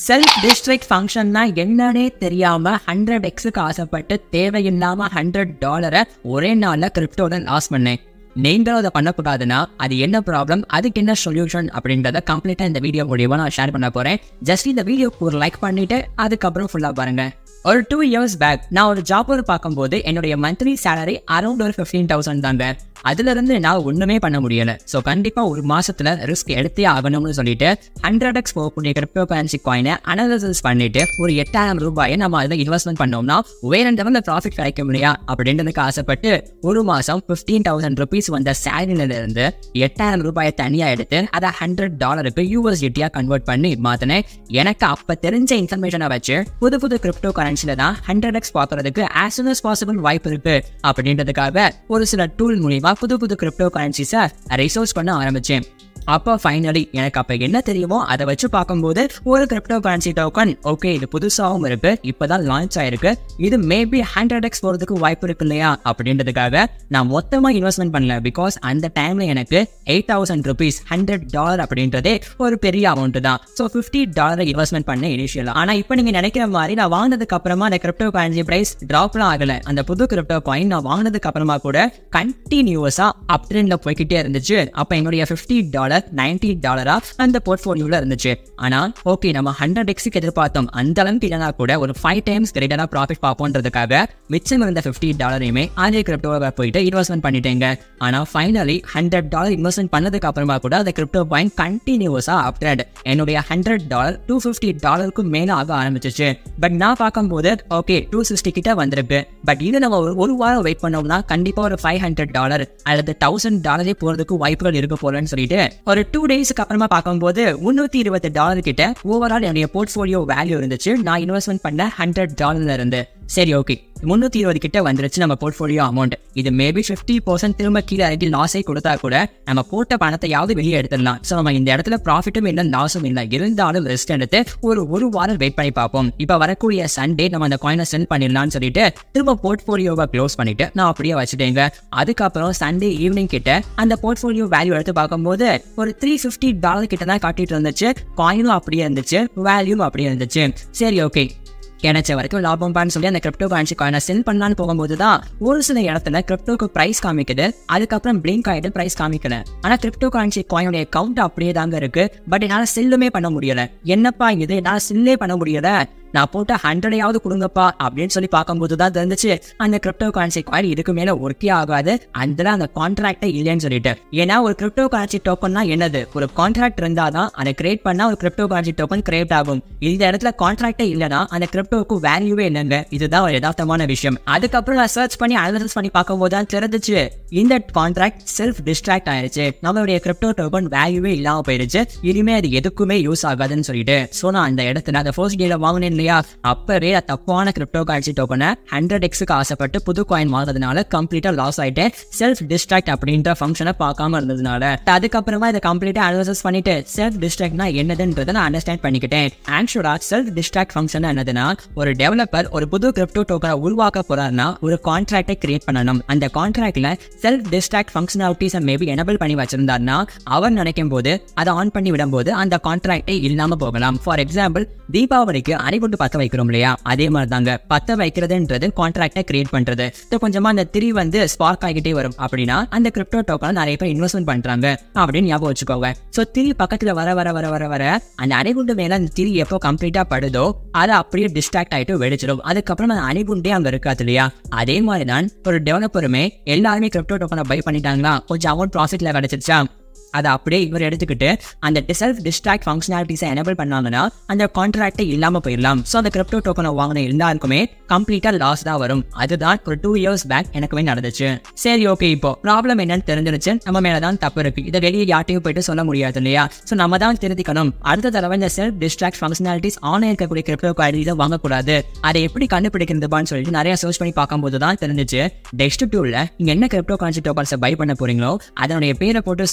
self district ஃபங்க்ஷன்னா என்னன்னே தெரியாம ஹண்ட்ரட் எக்ஸுக்கு ஆசைப்பட்டு தேவையில்லாம ஹண்ட்ரட் டாலரை ஒரே நாள்ல கிரிப்டோல லாஸ் பண்ணேன் நீங்களும் அதை பண்ணக்கூடாதுன்னா அது என்ன ப்ராப்ளம் அதுக்கு என்ன சொல்யூஷன் அப்படின்றத கம்ப்ளீட்டாக இந்த வீடியோ மூலியமா நான் ஷேர் பண்ண போறேன் ஜஸ்ட் இந்த வீடியோக்கு ஒரு லைக் பண்ணிட்டு அதுக்கப்புறம் ஃபுல்லாக பாருங்க ஒரு டூ இயர்ஸ் பேக் நான் ஒரு ஜாப் ஒரு பார்க்கும்போது என்னுடைய மந்த்லி சேலரி அரௌண்ட் ஒரு ஃபிஃப்டீன் தௌசண்ட் தாங்க அதுல இருந்து நான் ஒண்ணுமே பண்ண முடியல ஸோ கண்டிப்பா ஒரு மாசத்துல ரிஸ்க் எடுத்தே ஆகணும்னு சொல்லிட்டு ஹண்ட்ரட் எக்ஸ் போகக்கூடிய கிரிப்டோ கரன்சி காயினை அனாலிசிஸ் பண்ணிட்டு ஒரு எட்டாயிரம் ரூபாயை நம்ம அதில் இன்வெஸ்ட்மெண்ட் பண்ணோம்னா வேற லெவலில் ப்ராஃபிட் கிடைக்க முடியா அப்படின்றதுக்கு ஆசைப்பட்டு ஒரு மாசம் ஃபிஃப்டீன் தௌசண்ட் ருபீஸ் வந்த சேலரியில இருந்து எட்டாயிரம் ரூபாயை தனியா எடுத்து அதை ஹண்ட்ரட் டாலருக்கு யூஎஸ்டிடியா கன்வெர்ட் பண்ணி மாத்தினேன் எனக்கு அப்ப தெரிஞ்ச இன்ஃபர்மேஷனை வச்சு புது புது கிரிப்டோ கரன்சில தான் ஹண்ட்ரட் எக்ஸ் பார்க்கறதுக்கு ஆஸ் soon as பாசிபிள் வாய்ப்பு இருக்கு அப்படின்றதுக்காக ஒரு சில டூல் மூலியமா புது புது கிரிப்டோ கரன்சிஸை ரிசோர்ஸ் பண்ண ஆரம்பிச்சேன் அப்போ ஃபைனலி எனக்கு அப்போ என்ன தெரியுமோ அதை வச்சு பார்க்கும்போது ஒரு கிரிப்டோ கரன்சி டோக்கன் ஓகே இது புதுசாகவும் இருக்கு இப்போதான் லான்ச் ஆயிருக்கு இது மேபி ஹண்ட்ரட் எக்ஸ் போகிறதுக்கு வாய்ப்பு இருக்கு இல்லையா அப்படின்றதுக்காக நான் மொத்தமாக இன்வெஸ்ட்மெண்ட் பண்ணல பிகாஸ் அந்த டைம்ல எனக்கு eight thousand rupees hundred dollar அப்படின்றதே ஒரு பெரிய அமௌண்ட் தான் ஸோ ஃபிஃப்டி டாலர் இன்வெஸ்ட்மெண்ட் பண்ண இனிஷியலாக ஆனால் இப்போ நீங்கள் நினைக்கிற மாதிரி நான் வாங்கினதுக்கு அப்புறமா அந்த கிரிப்டோ கரன்சி பிரைஸ் ட்ராப்லாம் ஆகலை அந்த புது கிரிப்டோ காயின் நான் வாங்கினதுக்கு அப்புறமா கூட கண்டினியூஸாக அப் ட்ரெண்ட்ல போய்கிட்டே இருந்துச்சு அப்போ என்னுடைய ஃபிஃப்டி டாலர் நைன்டி டாலரா அந்த போர்ட்ஃபோலியோவில் இருந்துச்சு ஆனால் ஓகே நம்ம ஹண்ட்ரட் எக்ஸுக்கு எதிர்பார்த்தோம் அந்த அளவுக்கு இல்லைனா கூட ஒரு ஃபைவ் டைம்ஸ் கிரேட்டராக ப்ராஃபிட் பார்ப்போன்றதுக்காக மிச்சம் இருந்த ஃபிஃப்டி டாலரையுமே அதே கிரிப்டோவை போயிட்டு இன்வெஸ்ட்மெண்ட் பண்ணிட்டேங்க ஆனால் ஃபைனலி ஹண்ட்ரட் டாலர் இன்வெஸ்ட்மெண்ட் பண்ணதுக்கு அப்புறமா கூட அந்த கிரிப்டோ பாயிண்ட் கண்டினியூஸாக அப் ட்ரெண்ட் என்னுடைய ஹண்ட்ரட் டாலர் டூ ஃபிஃப்டி டாலருக்கு மேலே ஆக ஆரம்பிச்சிச்சு பட் நான் பார்க்கும்போது ஓகே டூ சிக்ஸ்டி கிட்ட வந்திருக்கு பட் இது நம்ம ஒரு ஒரு வாரம் வெயிட் பண்ணோம்னா கண்டிப்பாக ஒரு ஃபைவ் ஹண்ட்ரட் டாலர் அல்லது தௌசண்ட் டாலரே போகிறதுக்கு வாய்ப்புகள் இருக்க போலன்னு சொல்லிட்டு ஒரு டூ டேஸ்க்கு அப்புறமா பார்க்கும்போது முந்நூற்றி இருபது டாலர் கிட்ட ஓவரால் என்னுடைய போர்ட்ஃபோலியோ வேல்யூ இருந்துச்சு நான் இன்வெஸ்ட்மெண்ட் பண்ண ஹண்ட்ரட் டாலர்ல இருந்து சரி ஓகே முந்நூற்றி இருபது கிட்ட வந்துருச்சு நம்ம போர்ட்ஃபோலியோ அமௌண்ட் இது மேபி ஃபிஃப்டி பர்சன்ட் திரும்ப கீழே இறங்கி லாஸே கொடுத்தா கூட நம்ம போட்ட பணத்தையாவது வெளியே எடுத்துடலாம் ஸோ நம்ம இந்த இடத்துல ப்ராஃபிட்டும் இல்லை லாஸும் இல்லை இருந்தாலும் ரிஸ்க் எடுத்து ஒரு ஒரு வாரம் வெயிட் பண்ணி பார்ப்போம் இப்போ வரக்கூடிய சண்டே நம்ம அந்த காயினை சென்ட் பண்ணிடலாம்னு சொல்லிட்டு திரும்ப போர்ட்ஃபோலியோவை க்ளோஸ் பண்ணிட்டு நான் அப்படியே வச்சுட்டேங்க அதுக்கப்புறம் சண்டே ஈவினிங் கிட்ட அந்த போர்ட்ஃபோலியோ வேல்யூ எடுத்து பார்க்கும்போது ஒரு த்ரீ ஃபிஃப்டி டாலர் கிட்ட தான் காட்டிட்டு இருந்துச்சு காயினும் அப்படியே இருந்துச்சு வேல்யூவும் அப்படியே இருந்துச்சு சரி ஓகே கிடைச்ச வரைக்கும் லாபம் பான்னு சொல்லி அந்த கிரிப்டோ கரன்சி காயினை செல் பண்ணலான்னு போகும்போது தான் ஒரு சில இடத்துல கிரிப்டோக்கு பிரைஸ் காமிக்குது அதுக்கப்புறம் பிளிங்க் ஆகிட்டு பிரைஸ் காமிக்கல ஆனால் கிரிப்டோ கரன்சி காயினுடைய கவுண்ட் அப்படியே தாங்க இருக்கு பட் என்னால் செல்லுமே பண்ண முடியல என்னப்பா இது என்னால் செல்லே பண்ண முடியல நான் போட்ட ஹண்ட்ரடையாவது கொடுங்கப்பா அப்படின்னு சொல்லி பார்க்கும்போது தான் தெரிஞ்சிச்சு அந்த கிரிப்டோ கரன்சி காயின் இதுக்கு மேலே ஒர்க்கே ஆகாது அதில் அந்த கான்ட்ராக்டே இல்லைன்னு சொல்லிட்டு ஏன்னா ஒரு கிரிப்டோ கரன்சி டோக்கன்னா என்னது ஒரு கான்ட்ராக்ட் இருந்தால் தான் அதை கிரியேட் பண்ணால் ஒரு கிரிப்டோ கரன்சி டோக்கன் கிரியேட் ஆகும் இந்த இடத்துல கான்ட்ராக்டே இல்லைனா அந்த கிரிப்டோக்கு வேல்யூவே இல்லைங்க இதுதான் ஒரு யதார்த்தமான விஷயம் அதுக்கப்புறம் நான் சர்ச் பண்ணி அனாலிசிஸ் பண்ணி பார்க்கும்போது தான் தெரிஞ்சிச்சு இந்த கான்ட்ராக்ட் செல்ஃப் டிஸ்ட்ராக்ட் ஆயிடுச்சு நம்மளுடைய கிரிப்டோ டோக்கன் வேல்யூவே இல்லாமல் போயிடுச்சு இனிமே அது எதுக்குமே யூஸ் ஆகாதுன்னு சொல்லிட்டு ஸோ நான் அந்த இடத்துல அந்த ஃபர்ஸ்ட் டேல வாங்கினேன் இல்லையா அப்பவே தப்பான கிரிப்டோ கரன்சி டோக்கனை ஹண்ட்ரட் எக்ஸுக்கு ஆசைப்பட்டு புது காயின் வாங்குறதுனால கம்ப்ளீட்டாக லாஸ் ஆயிட்டேன் செல்ஃப் டிஸ்ட்ராக்ட் அப்படின்ற ஃபங்க்ஷனை பார்க்காம இருந்ததுனால அதுக்கப்புறமா இதை கம்ப்ளீட்டாக அனாலிசிஸ் பண்ணிட்டு செல்ஃப் டிஸ்ட்ராக்ட்னா என்னதுன்றதை நான் அண்டர்ஸ்டாண்ட் பண்ணிக்கிட்டேன் ஆக்சுவலா செல்ஃப் டிஸ்ட்ராக்ட் ஃபங்க்ஷன் என்னதுன்னா ஒரு டெவலப்பர் ஒரு புது கிரிப்டோ டோக்கனை உருவாக்க போறாருன்னா ஒரு கான்ட்ராக்டை கிரியேட் பண்ணணும் அந்த கான்ட்ராக்ட்ல செல்ஃப் டிஸ்ட்ராக்ட் ஃபங்க்ஷனாலிட்டிஸை மேபி எனபிள் பண்ணி வச்சிருந்தாருன்னா அவர் நினைக்கும் போது அதை ஆன் பண்ணி விடும்போது அந்த கான்ட்ராக்டை இல்லாம போகலாம் ஃபார் எக்ஸாம்பிள் தீபாவளிக்கு அணிகுண்டு பத்த வைக்கிறோம் இல்லையா அதே மாதிரி தாங்க பத்த வைக்கிறதுன்றது கான்ட்ராக்டை கிரியேட் பண்றது ஸோ கொஞ்சமா அந்த திரி வந்து ஸ்பார்க் ஆகிட்டே வரும் அப்படின்னா அந்த கிரிப்டோ டோக்கன் நிறைய பேர் இன்வெஸ்ட்மெண்ட் பண்றாங்க அப்படின்னு ஞாபகம் வச்சுக்கோங்க ஸோ திரி பக்கத்துல வர வர வர வர வர அந்த அணிகுண்டு மேல அந்த திரி எப்போ கம்ப்ளீட்டா படுதோ அதை அப்படியே டிஸ்ட்ராக்ட் ஆயிட்டு வெடிச்சிடும் அதுக்கப்புறம் அந்த அணிகுண்டே அங்க இருக்காது இல்லையா அதே மாதிரி தான் ஒரு டெவலப்பருமே எல்லாருமே கிரிப்டோ டோக்கனை பை பண்ணிட்டாங்களா கொஞ்சம் அமௌண்ட் ப்ராஃபிட்ல கிடைச்சிருச்சா அதை அப்படியே இவர் எடுத்துக்கிட்டு அந்த செல்ஃப் டிஸ்ட்ராக்ட் ஃபங்க்ஷனாலிட்டிஸை எனபிள் பண்ணாங்கன்னா அந்த கான்ட்ராக்டை இல்லாமல் போயிடலாம் ஸோ அந்த கிரிப்டோ டோக்கனை வாங்கின எல்லாருக்குமே கம்ப்ளீட்டாக லாஸ் தான் வரும் அதுதான் ஒரு டூ இயர்ஸ் பேக் எனக்குமே நடந்துச்சு சரி ஓகே இப்போ ப்ராப்ளம் என்னன்னு தெரிஞ்சிருச்சு நம்ம மேலே தான் தப்பு இருக்கு இதை வெளியே யார்ட்டையும் போயிட்டு சொல்ல முடியாது இல்லையா ஸோ நம்ம தான் திருத்திக்கணும் அடுத்த தடவை இந்த செல்ஃப் டிஸ்ட்ராக்ட் ஃபங்க்ஷனாலிட்டிஸ் ஆன்லைன் இருக்கக்கூடிய கிரிப்டோ குவாலிட்டிஸை வாங்கக்கூடாது அதை எப்படி கண்டுபிடிக்கிறதுபான்னு சொல்லிட்டு நிறைய சர்ச் பண்ணி பார்க்கும்போது தான் தெரிஞ்சிச்சு டெஸ்ட் டூலில் நீங்கள் என்ன கிரிப்டோ கான்சி டோக்கன்ஸை பை பண்ண போறீங்களோ அதனுடைய பேரை போட்டு சர்ச் பண்ணியோ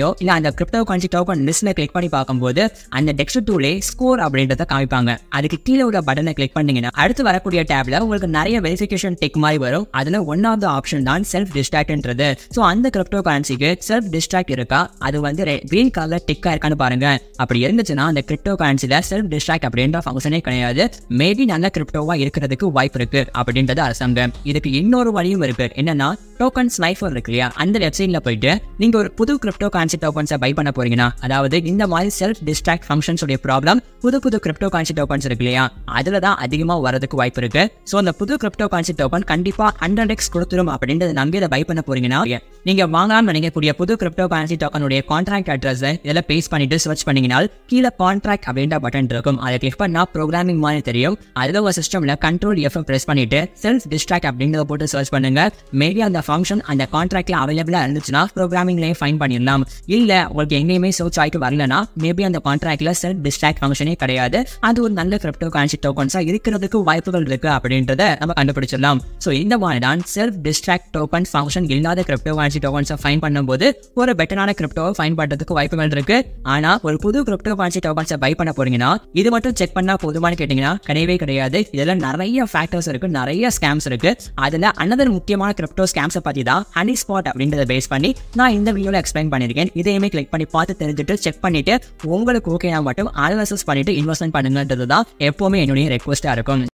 வெப்சைட்லயோ இல்ல அந்த கிரிப்டோ கரன்சி டோக்கன் லிஸ்ட்ல கிளிக் பண்ணி பார்க்கும்போது அந்த டெக்ஸ்ட் டூலே ஸ்கோர் அப்படின்றத காமிப்பாங்க அதுக்கு கீழே உள்ள பட்டனை கிளிக் பண்ணீங்கன்னா அடுத்து வரக்கூடிய டேப்ல உங்களுக்கு நிறைய வெரிஃபிகேஷன் டெக் மாதிரி வரும் அதுல ஒன் ஆஃப் த ஆப்ஷன் தான் செல்ஃப் டிஸ்ட்ராக்ட்ன்றது ஸோ அந்த கிரிப்டோ கரன்சிக்கு செல்ஃப் டிஸ்ட்ராக்ட் இருக்கா அது வந்து கிரீன் கலர் டிக்கா இருக்கான்னு பாருங்க அப்படி இருந்துச்சுன்னா அந்த கிரிப்டோ கரன்சில செல்ஃப் டிஸ்ட்ராக்ட் அப்படின்ற ஃபங்க்ஷனே கிடையாது மேபி நல்ல கிரிப்டோவா இருக்கிறதுக்கு வாய்ப்பு இருக்கு அப்படின்றது அரசாங்கம் இதுக்கு இன்னொரு வழியும் இருக்கு என்னன்னா டோக்கன் ஸ்னைஃபர் இருக்கு இல்லையா அந்த வெப்சைட்ல போயிட்டு நீங்க ஒரு புது கிரிப்டோ கரன்சி டோக்கன்ஸை பை பண்ண போறீங்கன்னா அதாவது இந்த மாதிரி செல்ஃப் டிஸ்ட்ராக்ட் ஃபங்க்ஷன்ஸ் உடைய ப்ராப்ளம் புது புது கிரிப்டோ கரன்சி டோக்கன்ஸ் இருக்கு இல்லையா அதுல தான் அதிகமாக வரதுக்கு வாய்ப்பு இருக்கு ஸோ அந்த புது கிரிப்டோ கரன்சி டோக்கன் கண்டிப்பா ஹண்ட்ரட் எக்ஸ் கொடுத்துரும் அப்படின்றத நம்பி அதை பை பண்ண போறீங்கன்னா நீங்க வாங்கலாம்னு நினைக்கக்கூடிய புது கிரிப்டோ கரன்சி டோக்கனுடைய கான்ட்ராக்ட் அட்ரஸ் இதெல்லாம் பேஸ்ட் பண்ணிட்டு சர்ச் பண்ணீங்கன்னா கீழே கான்ட்ராக்ட் அப்படின்ற பட்டன் இருக்கும் அதை கிளிக் பண்ணா ப்ரோக்ராமிங் மாதிரி தெரியும் அதில் உங்க சிஸ்டம்ல கண்ட்ரோல் எஃப் பிரஸ் பண்ணிட்டு செல்ஃப் டிஸ்ட்ராக்ட் அப்படின்றத போட்டு சர்ச் பண்ணுங்க மேபி அந்த ஃபங்க்ஷன் அந்த கான்ட்ராக்ட்ல அவைலபிளா இருந்துச்சுன்னா ப்ரோக்ராமிங்லேயே ஃபைன் பண்ணிடலாம் இல்ல உங்களுக்கு எங்கேயுமே சர்ச் ஆகிட்டு வரலனா மேபி அந்த கான்ட்ராக்ட்ல செல்ஃப் டிஸ்ட்ராக்ட் ஃபங்க்ஷனே கிடையாது அது ஒரு நல்ல கிரிப்டோ கரன்சி டோக்கன்ஸா இருக்கிறதுக்கு வாய்ப்புகள் இருக்கு அப்படின்றத நம்ம கண்டுபிடிச்சிடலாம் ஸோ இந்த மாதிரி தான் செல்ஃப் டிஸ்ட்ராக்ட் டோக்கன் ஃபங்க்ஷன் இல்லாத கிரிப்டோ கரன்சி டோக்கன்ஸை ஃபைன் பண்ணும்போது ஒரு பெட்டரான கிரிப்டோவை ஃபைன் பண்றதுக்கு வாய்ப்புகள் இருக்கு ஆனா ஒரு புது கிரிப்டோ கரன்சி டோக்கன்ஸை பை பண்ண போறீங்கன்னா இது மட்டும் செக் பண்ணா போதுமானு கேட்டீங்கன்னா கிடையவே கிடையாது இதெல்லாம் நிறைய ஃபேக்டர்ஸ் இருக்கு நிறைய ஸ்கேம்ஸ் இருக்கு அதுல அனதர் முக்கியமான கிரிப்டோ ஸ்கேம்ஸை பத்தி தான் ஹனி ஸ்பாட் அப்படின்றத பேஸ் பண்ணி நான் இந்த வீடியோல எக்ஸ்பிளைன் பண்ணிருக்கேன் இதையுமே கிளிக் பண்ணி பார்த்து தெரிஞ்சுட்டு செக் பண்ணிட்டு உங்களுக்கு ஓகேனா மட்டும் அனாலிசிஸ் பண்ணிட்டு இன்வெஸ்ட்மெண்ட் பண்ணுங்கன்றது தான் எப்பவுமே என்னுடைய ரெக்வஸ்டா இருக்கும்